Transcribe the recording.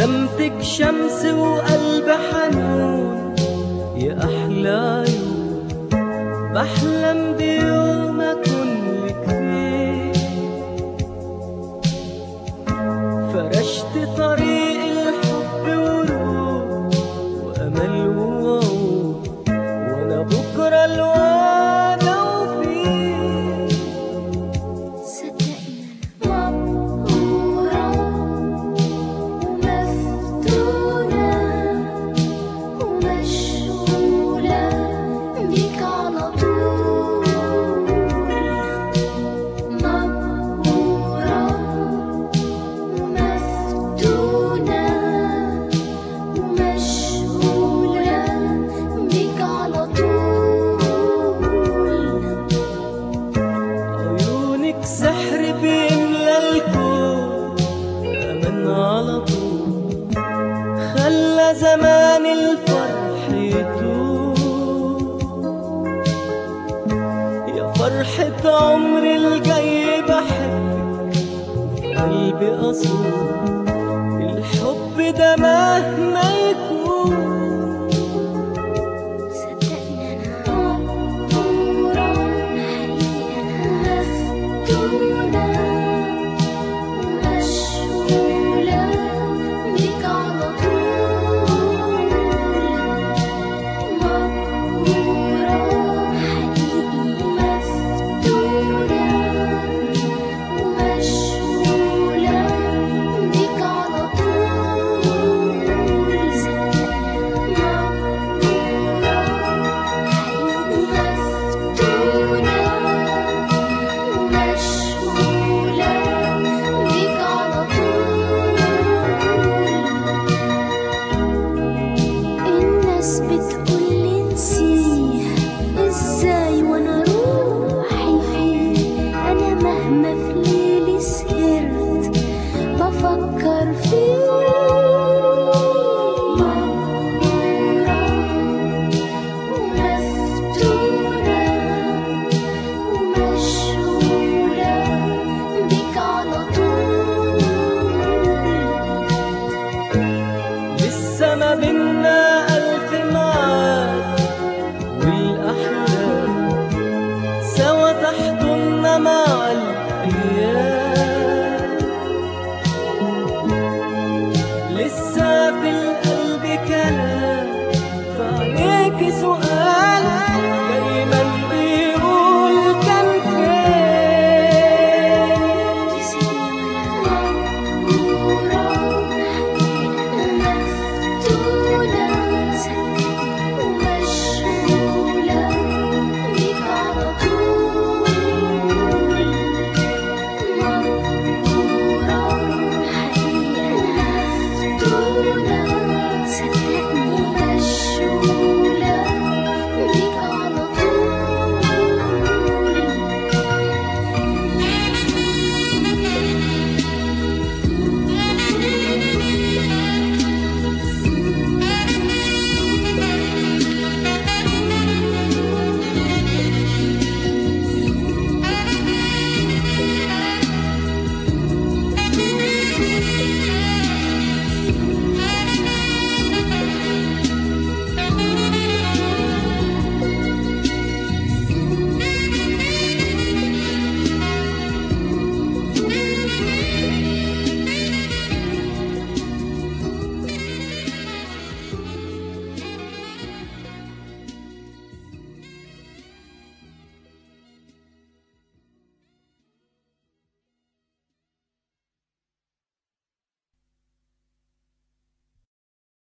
ابتسامتك شمس وقلب حنون يا أحلى يوم بحلم بيوم أكون لك فيه فرشت طريق الحب ورود وأمل ووعود وأنا بكرة الوعد وفيه صدقنا مبهورة ومفتونة ومشغولة بيك على طول مبهورة ومفتونة ومشغولة بيك على طول عيونك سحر بيملى الكون أمن على طول خلى زمان الفرح يطول يا فرحة عمري الجاي بحبك في قلبي أصول الحب ده مهما يكون صدقنا مبهورة حقيقة مفتونة ومشغولة بيك على طول مبهورة حقيقي مفتونة ومشغولة بيك على طول صدقنا الناس بتقولي نسيه ازاي وانا روحي فيه انا مهما في ليلي سهرت بفكر فيه مبهورة ومفتونة ومشغولة بيك على طول لسه ما بينا